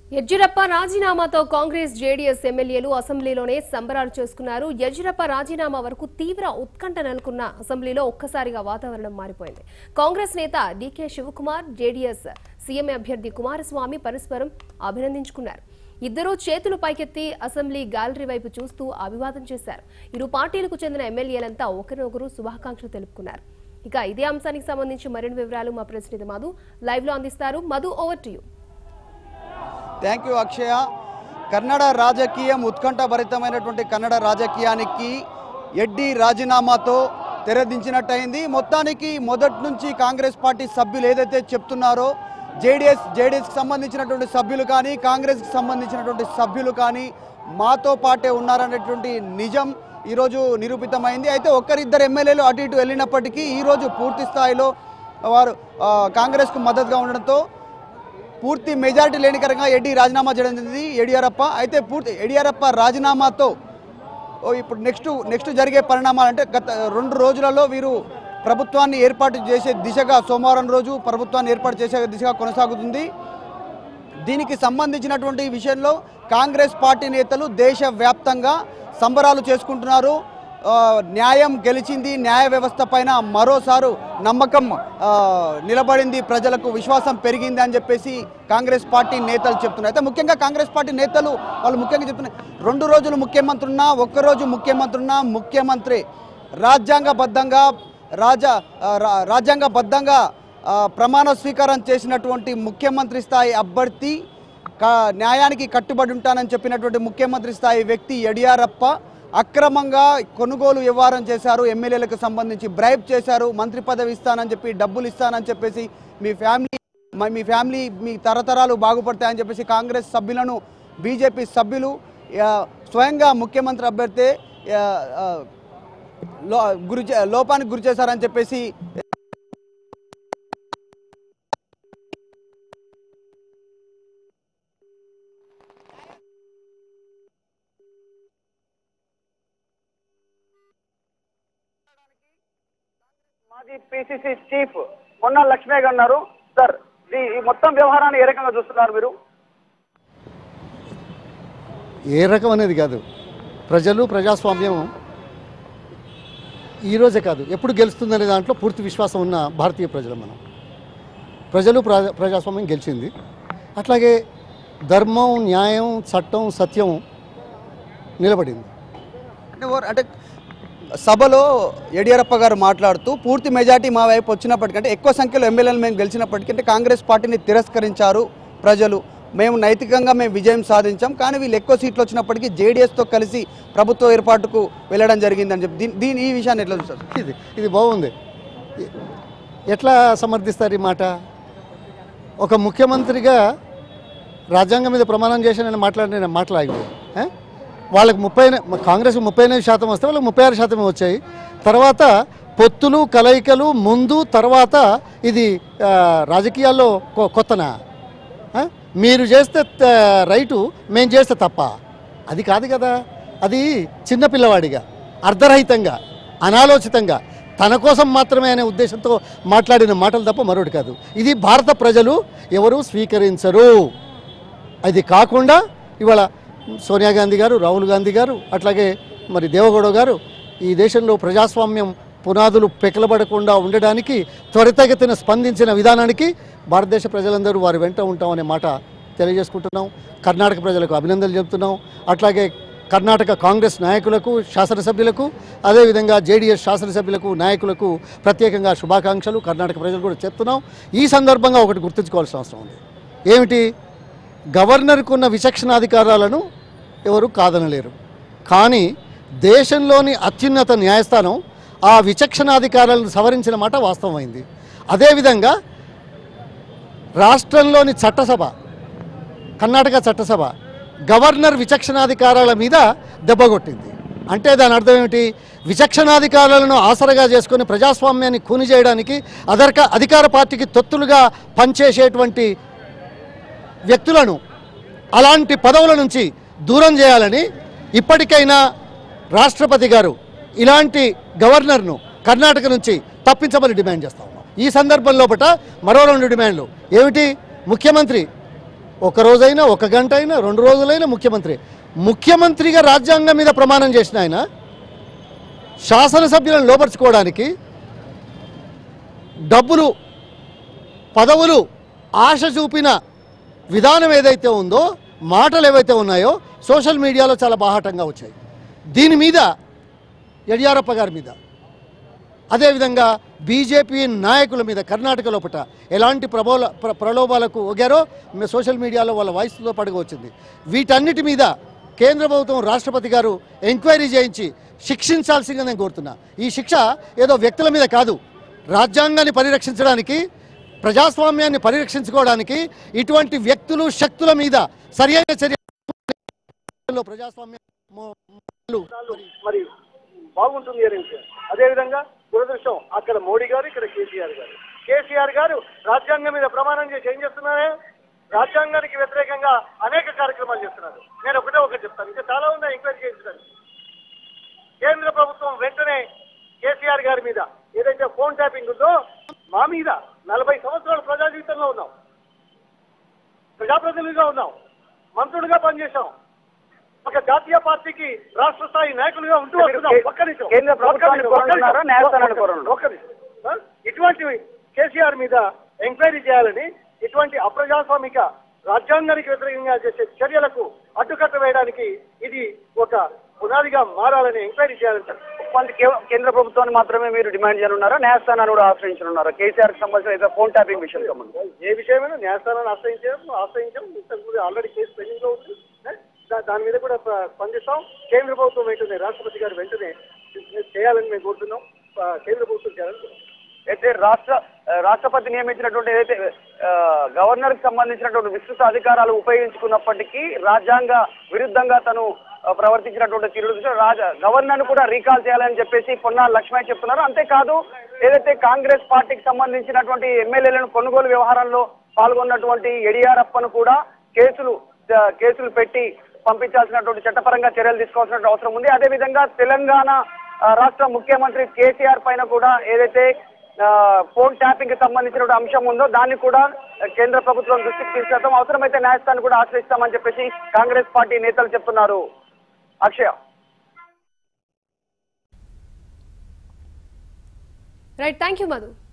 Yediyurappa రాజీనామాతో Congress JDS ఎమ్మెల్యేలు అసెంబ్లీలోనే సంబరాలు చేసుకున్నారు యడ్యూరప్ప రాజీనామా వరకు తీవ్ర ఉత్కంఠ నెలకొన్న అసెంబ్లీలో ఒక్కసారిగా వాతావరణం మారిపోయింది కాంగ్రెస్ నేత డీకే శివకుమార్ జేడీఎస్ సీఎం అభ్యర్థి కుమారస్వామి పరస్పరం అభినందించుకున్నారు ఇద్దరూ చేతులు పైకెత్తి అసెంబ్లీ గ్యాలరీ వైపు చూస్తూ అభివాదం చేశారు ఇరు పార్టీలకు చెందిన ఎమ్మెల్యేలంతా ఒకరినొకరు శుభాకాంక్షలు తెలుపుకున్నారు ఇక ఇదే అంశానికి సంబంధించి మరిన్ని వివరాలు మా ప్రతినిధి మధు లైవ్ లో అందిస్తారు Madhu over to you thank you Akshaya Kannada రాజకీయం ఉత్కంఠభరితమైనటువంటి కన్నడ రాజకీయానికి ఎడ్డి రాజీనామాతో తెరదించినట్టయింది మొత్తానికి మొదటి నుంచి కాంగ్రెస్ పార్టీ సభ్యులు ఏదైతే చెప్తున్నారో జేడీఎస్ జేడీఎస్కి సంబంధించినటువంటి సభ్యులు కానీ కాంగ్రెస్కి సంబంధించినటువంటి సభ్యులు కానీ మాతో పాటే ఉన్నారనేటువంటి నిజం ఈరోజు నిరూపితమైంది అయితే ఒక్కరిద్దరు ఎమ్మెల్యేలు అటు ఇటు వెళ్ళినప్పటికీ ఈరోజు పూర్తి స్థాయిలో వారు ఆ, కాంగ్రెస్కు మద్దతుగా ఉండడంతో పూర్తి మెజారిటీ లేని కరంగా ఎడ్డి రాజీనామా చేయడం జరిగింది యడియూరప్ప అయితే పూర్తి యడియూరప్ప రాజీనామాతో ఓ ఇప్పుడు నెక్స్ట్ నెక్స్ట్ జరిగే పరిణామాలు అంటే గత రెండు రోజులలో వీరు ప్రభుత్వాన్ని ఏర్పాటు చేసే దిశగా సోమవారం రోజు ప్రభుత్వాన్ని ఏర్పాటు చేసే దిశగా కొనసాగుతుంది దీనికి సంబంధించినటువంటి విషయంలో కాంగ్రెస్ పార్టీ నేతలు దేశవ్యాప్తంగా సంబరాలు చేసుకుంటున్నారు ఆ, న్యాయం గెలిచింది న్యాయ వ్యవస్థ పైన మరోసారు నమ్మకం ఆ, నిలబడింది ప్రజలకు విశ్వాసం పెరిగింది అని చెప్పేసి కాంగ్రెస్ పార్టీ నేతలు చెప్తున్నారు అయితే ముఖ్యంగా కాంగ్రెస్ పార్టీ నేతలు వాళ్ళు ముఖ్యంగా చెప్తున్నారు రెండు రోజులు ముఖ్యమంత్రి ఉన్నా ఒక్కరోజు ముఖ్యమంత్రి ఉన్నా ముఖ్యమంత్రి రాజ్యాంగబద్ధంగా రాజా ఆ, రా- రాజ్యాంగబద్ధంగా ఆ, ప్రమాణ స్వీకారం చేసినటువంటి ముఖ్యమంత్రి స్థాయి అభ్యర్థి క- న్యాయానికి కట్టుబడి ఉంటానని చెప్పినటువంటి ముఖ్యమంత్రి స్థాయి వ్యక్తి యడియారప్ప అక్రమంగా కొనుగోలు వ్యవహారం చేశారు ఎమ్మెల్యేలకు సంబంధించి బ్రైబ్ చేశారు మంత్రి పదవి ఇస్తానని చెప్పి డబ్బులు ఇస్తానని చెప్పేసి మీ ఫ్యామిలీ మ- మీ ఫ్యామిలీ మీ తరతరాలు బాగుపడతాయని చెప్పేసి కాంగ్రెస్ సభ్యులను బీజేపీ సభ్యులు ఆ, స్వయంగా ముఖ్యమంత్రి అభ్యర్థి ఆ, ఆ, లో గురి చే- లోపానికి గురి చేశారని చెప్పేసి మాజీ పిసిసి చీఫ్ పొన్న లక్ష్మయ్య గారు ఉన్నారు సార్ ఈ ఈ మొత్తం వ్యవహారాన్ని ఏ రకంగా చూస్తున్నారు మీరు ఏ రకం అనేది కాదు ప్రజలు ప్రజాస్వామ్యం ఈరోజే కాదు ఎప్పుడు గెలుస్తుందనే దాంట్లో పూర్తి విశ్వాసం ఉన్న భారతీయ ప్రజలు మనం ప్రజలు ప్రజా ప్రజాస్వామ్యం గెలిచింది అట్లాగే ధర్మం న్యాయం చట్టం సత్యం నిలబడింది అంటే ఓ- అంటే సభలో యడియూరప్ప గారు మాట్లాడుతూ పూర్తి మెజార్టీ మా వైపు వచ్చినప్పటికంటే ఎక్కువ సంఖ్యలో ఎమ్మెల్యేలు మేము గెలిచినప్పటికీ అంటే కాంగ్రెస్ పార్టీని తిరస్కరించారు ప్రజలు మేము నైతికంగా మేము విజయం సాధించాం కానీ వీళ్ళు ఎక్కువ సీట్లు వచ్చినప్పటికీ జేడీఎస్తో కలిసి ప్రభుత్వ ఏర్పాటుకు వెళ్ళడం జరిగిందని చెప్పి దీని దీని ఈ విషయాన్ని ఎట్లా చూస్తారు ఇది ఇది బాగుంది ఎ- ఎట్లా సమర్థిస్తారు ఈ మాట ఒక ముఖ్యమంత్రిగా రాజ్యాంగం మీద ప్రమాణం చేసి నేను మాట్లాడిన నేను మాట్లాడలేదు ఏ? వాళ్ళకి ముప్పై ఎని- కాంగ్రెస్ ముప్పై ఎనిమిది శాతం వస్తే వాళ్ళకి ముప్పై ఆరు శాతం వచ్చాయి తర్వాత పొత్తులు కలయికలు ముందు తర్వాత ఇది ఆ, రాజకీయాల్లో కొ- కొత్తనా ఆ? మీరు చేస్తే త- రైటు మేము చేస్తే తప్ప అది కాదు కదా అది చిన్నపిల్లవాడిగా అర్ధరహితంగా అనాలోచితంగా తన కోసం మాత్రమే అనే ఉద్దేశంతో మాట్లాడిన మాటలు తప్ప మరొకటి కాదు ఇది భారత ప్రజలు ఎవరు స్వీకరించరు అది కాకుండా ఇవాళ సోనియా గాంధీ గారు రాహుల్ గాంధీ గారు అట్లాగే మరి దేవగౌడ గారు ఈ దేశంలో ప్రజాస్వామ్యం పునాదులు పెకలబడకుండా ఉండడానికి త్వరితగతిన స్పందించిన విధానానికి భారతదేశ ప్రజలందరూ వారి వెంట ఉంటామనే మాట తెలియజేసుకుంటున్నాం కర్ణాటక ప్రజలకు అభినందనలు చెబుతున్నాం అట్లాగే కర్ణాటక కాంగ్రెస్ నాయకులకు శాసనసభ్యులకు అదేవిధంగా జేడీఎస్ శాసనసభ్యులకు నాయకులకు ప్రత్యేకంగా శుభాకాంక్షలు కర్ణాటక ప్రజలు కూడా చెప్తున్నాం ఈ సందర్భంగా ఒకటి గుర్తుంచుకోవాల్సిన అవసరం ఉంది ఏమిటి గవర్నర్కు ఉన్న విచక్షణాధికారాలను ఎవరు కాదనలేరు కానీ దేశంలోని అత్యున్నత న్యాయస్థానం ఆ విచక్షణాధికారాలను సవరించిన మాట వాస్తవమైంది అదేవిధంగా రాష్ట్రంలోని చట్టసభ కర్ణాటక చట్టసభ గవర్నర్ విచక్షణాధికారాల మీద దెబ్బకొట్టింది అంటే దాని అర్థం ఏమిటి విచక్షణాధికారాలను ఆసరగా చేసుకొని ప్రజాస్వామ్యాన్ని కూని చేయడానికి అదర్క అధికార పార్టీకి తొత్తులుగా పనిచేసేటువంటి వ్యక్తులను అలాంటి పదవుల నుంచి దూరం చేయాలని ఇప్పటికైనా రాష్ట్రపతి గారు ఇలాంటి గవర్నర్ను కర్ణాటక నుంచి తప్పించమని డిమాండ్ చేస్తా ఉన్నాం ఈ సందర్భం లోపల మరో రెండు డిమాండ్లు ఏమిటి ముఖ్యమంత్రి ఒక రోజైనా ఒక గంట అయినా రెండు రోజులైనా ముఖ్యమంత్రి ముఖ్యమంత్రిగా రాజ్యాంగం మీద ప్రమాణం చేసిన ఆయన శాసనసభ్యులను లోపరుచుకోవడానికి డబ్బులు పదవులు ఆశ చూపిన విధానం ఏదైతే ఉందో మాటలు ఏవైతే ఉన్నాయో సోషల్ మీడియాలో చాలా బాహాటంగా వచ్చాయి దీని మీద యడియారప్ప గారి మీద అదేవిధంగా బీజేపీ నాయకుల మీద కర్ణాటక లోపట ఎలాంటి ప్రబోల ప్ర ప్రలోభాలకు ఒగారో మే- సోషల్ మీడియాలో వాళ్ళ వాయిస్తో పడగా వచ్చింది వీటన్నిటి మీద కేంద్ర ప్రభుత్వం రాష్ట్రపతి గారు ఎంక్వైరీ చేయించి శిక్షించాల్సిందిగా నేను కోరుతున్నా ఈ శిక్ష ఏదో వ్యక్తుల మీద కాదు రాజ్యాంగాన్ని పరిరక్షించడానికి ప్రజాస్వామ్యాన్ని పరిరక్షించుకోవడానికి ఇటువంటి వ్యక్తులు శక్తుల మీద సరియైన చర్యలో ప్రజాస్వామ్యం మో- మరి బాగుంటుంది అని అదేవిధంగా దురదృష్టం అక్కడ మోడీ గారు ఇక్కడ కేసీఆర్ గారు కేసీఆర్ గారు రాజ్యాంగం మీద ప్రమాణం చేసి ఏం చేస్తున్నారే రాజ్యాంగానికి వ్యతిరేకంగా అనేక కార్యక్రమాలు చేస్తున్నారు నేను ఒకటే ఒకటి చెప్తాను ఇంకా చాలా ఉన్నాయి ఎంక్వైరీ చేయించడానికి కేంద్ర ప్రభుత్వం వెంటనే కేసీఆర్ గారి మీద ఏదైతే ఫోన్ ట్యాపింగ్ ఉందో మా మీద నలభై సంవత్సరాలు ప్రజా జీవితంలో ఉన్నాం ప్రజాప్రతినిధిగా ఉన్నాం మంత్రులుగా పనిచేశాం ఒక జాతీయ పార్టీకి రాష్ట్ర స్థాయి నాయకులుగా ఉంటూ వస్తున్నాం ఒక్క నిమిషం. కేంద్ర ప్రభుత్వాన్ని ఒక్క నిమిషం. కోరుతున్నారా? న్యాయస్థానాన్ని కోరుతున్నారా? ఒక్క నిమిషం. ఆ? ఇటువంటి కేసీఆర్ మీద ఎంక్వైరీ చేయాలని ఇటువంటి అప్రజాస్వామిక రాజ్యాంగానికి వ్యతిరేకంగా చేసే చర్యలకు అడ్డుకట్ట వేయడానికి ఇది ఒక పునాదిగా మారాలని ఎంక్వైరీ చేయాలని సార్. కొంత కేవ- కేంద్ర ప్రభుత్వాన్ని మాత్రమే మీరు డిమాండ్ చేయనున్నారా న్యాయస్థానాన్ని కూడా ఆశ్రయించనున్నారా కేసీఆర్ కి సంబంధించిన ఏదో ఫోన్ ట్యాపింగ్ విషయం సంబంధించి ఏ విషయమైనా న్యాయస్థానాన్ని ఆశ్రయించాం ఆశ్రయించాం ఇంతకుముందు ఆల్రెడీ కేసు పెండింగ్ లో ఉంది ఏ? దా- దాని మీద కూడా ప- స్పందిస్తాం కేంద్ర ప్రభుత్వం వెంటనే రాష్ట్రపతి గారు వెంటనే చేయాలని మేము కోరుతున్నాం ఆ, కేంద్ర ప్రభుత్వం చేయాలని కోరుతున్నాం. అయితే రాష్ట్ర ఆ, రాష్ట్రపతి నియమించినటువంటి ఏదైతే ఆ, గవర్నర్ కి సంబంధించినటువంటి విస్తృత అధికారాలు ఉపయోగించుకున్నప్పటికీ రాజ్యాంగ విరుద్ధంగా తను ఆ, ప్రవర్తించినటువంటి తీరు దృష్ట్యా రాజ గవర్నర్ ను కూడా రీకాల్ చేయాలని చెప్పేసి పొన్నాల లక్ష్మయ్య చెప్తున్నారు అంతేకాదు ఏదైతే కాంగ్రెస్ పార్టీకి సంబంధించినటువంటి ఎమ్మెల్యేలను కొనుగోలు వ్యవహారంలో పాల్గొన్నటువంటి యడియారప్పను కూడా కేసులు ఆ, కేసులు పెట్టి పంపించాల్సినటువంటి చట్టపరంగా చర్యలు తీసుకోవాల్సిన అవసరం ఉంది అదేవిధంగా తెలంగాణ ఆ, రాష్ట్ర ముఖ్యమంత్రి కేసీఆర్ పైన కూడా ఏదైతే ఆ, ఫోన్ ట్యాపింగ్ కి సంబంధించిన అంశం ఉందో దాన్ని కూడా కేంద్ర ప్రభుత్వం దృష్టికి తీసుకెళ్తాం అవసరమైతే న్యాయస్థానాన్ని కూడా ఆశ్రయిస్తామని చెప్పేసి కాంగ్రెస్ పార్టీ నేతలు చెప్తున్నారు Akshaya right thank you Madhu